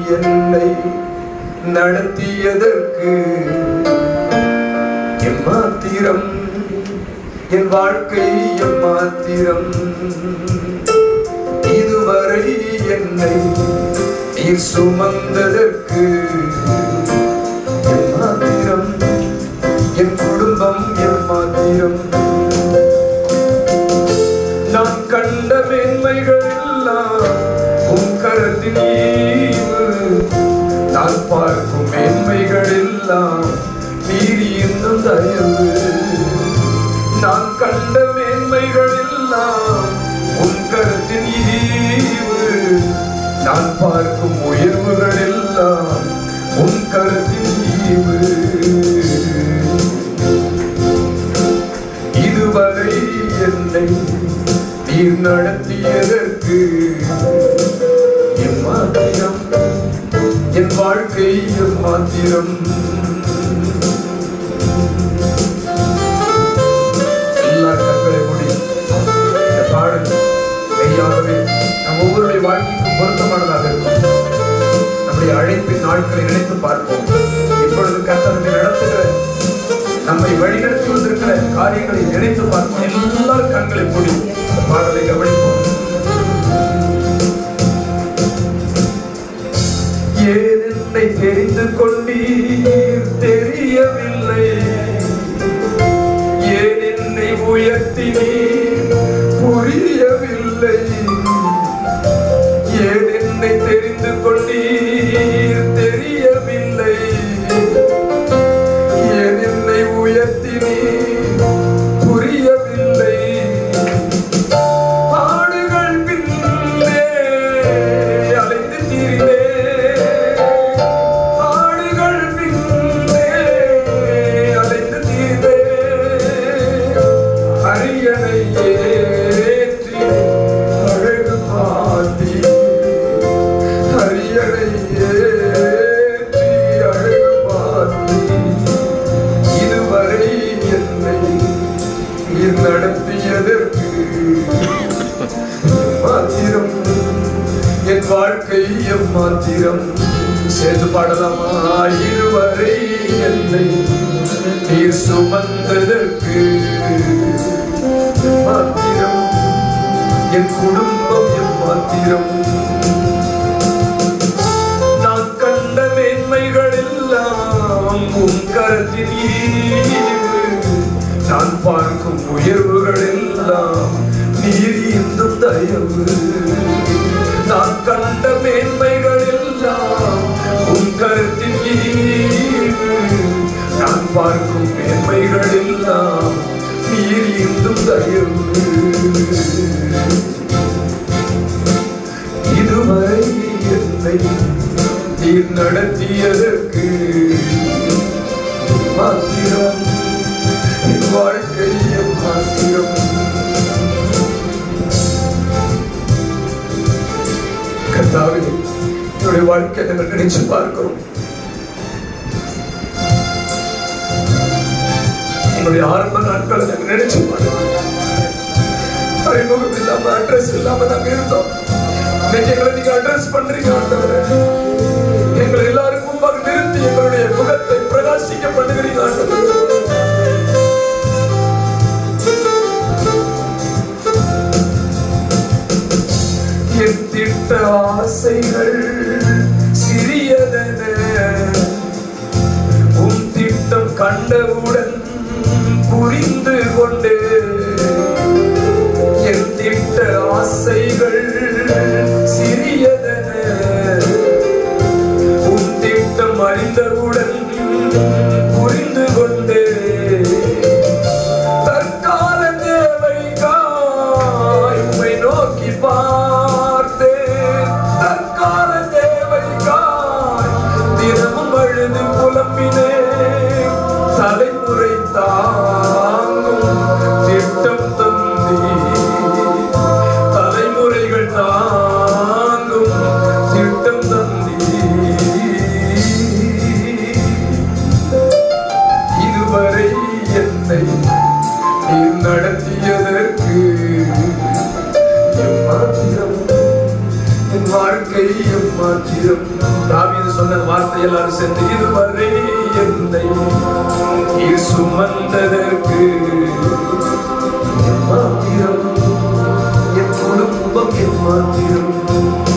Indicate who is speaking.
Speaker 1: என்னை நடத்தியதற்கு எம்மாத்திரம் என் வாழ்க்கை எம்மாத்திரம் இதுவரை என்னை நீர் சுமந்ததற்கு எம்மாத்திரம் என் குடும்பம் எம்மாத்திரம் நான் கண்ட மேன்மைகள் எல்லாம் உன் கரத்தின் ஈவு நான் பார்க்கும் மேன்மைகள் எல்லாம் மீறி இன்னும் தயவு நான் கண்ட மேன்மைகள் எல்லாம் உன் கரத்தின் ஈவு நான் பார்க்கும் உயர்வுகள் எல்லாம் உன் கரத்தின் ஈவு இதுவரை என்னை நீர் நடத்தியதற்கு எம்மாத்திரம் என் வாழ்க்கை எம்மாத்திரம் எல்லா கண்களை மூடி இந்த பாடல் மெய்யாகவே நம் ஒவ்வொருடைய வாழ்க்கைக்கும் பொருத்தமானதாக இருக்கும் நம்முடைய அழைப்பின் நாட்களை நினைத்து பார்ப்போம் இப்பொழுது கத்தனத்தை நடத்துகிற நம்மை வழிநடத்தி வந்திருக்கிற காரியங்களை நினைத்து பார்ப்போம் எல்லாரும் கண்களை மூடி இந்த பாடலை கவனிப்போம் ஏன் என்னை தெரிந்து கொண்டீர் தெரியவில்லை ஏன் என்னை உயர்த்தினீர் புரியவில்லை ஏன் என்னை தெரிந்து கொண்டீர் தெரியவில்லை ஏன் என்னை உயர்த்தினீர் புரியவில்லை ஆடுகள் பின்னே அலைந்து திரிவே ஆடுகள் பின்னே அலைந்து திரிவே அரியணை ஏற்றி அழகு பாத்தி அரியணை ஏற்றி அழகு பாத்தி இதுவரை என்னை நீர் நடத்தியதற்கு மாத்திரம் என் வாழ்க்கை எம்மாத்திரம் சேர்ந்து பாடலாமா இதுவரை என்னை நீர் சுமந்ததற்கு மாத்திரம் என் குடும்பம் எம்மாத்திரம் நான் கண்ட மேன்மைகள் எல்லாம் உன் கரத்தின் ஈவு. நான் பார்க்கும் உயர்வுகள் எல்லாம் நீர் இன்னும் தயவு நான் கண்ட மேன்மைகள் எல்லாம் உன் கருத்தின் ஈவு. நான் பார்க்கும் மேன்மைகள் எல்லாம் நீர் இன்னும் தயவு இதுவரை என்னை நீர் நடத்தியதற்கு மாத்திரம் என் வாழ்க்கை மாத்திரம் கர்த்தாவே என்னுடைய வாழ்க்கை நாங்கள் நினைச்சு பார்க்கிறோம் என்னுடைய ஆரம்ப நாட்களை நாங்கள் நினைச்சு பார்க்கிறோம் அறிமுகம் இல்லாம அட்ரஸ் இல்லாம நாங்க இருந்தோம் இன்னைக்கு எங்களை நீங்க அட்ரஸ் பண்றீங்க ஆண்டவரே எங்களை எல்லாருக்கும் முன்பாக நிறுத்தி எங்களுடைய முகத்தை பிரகாசிக்க பண்ணுகிறீங்க ஆண்டவரே என் திட்ட ஆசைகள் சிறியதென உன் திட்டம் கண்டவுடன் புரிந்து கொண்டு என் திட்ட ஆசைகள் சிறியதென எம்மாத்திரம் தாவீது சொன்ன வார்த்தை எல்லாரும் சேர்ந்து இதுவரை என்னை நீர் சுமந்ததற்கு எம்மாத்திரம் என் குடும்பம் எம்மாத்திரம்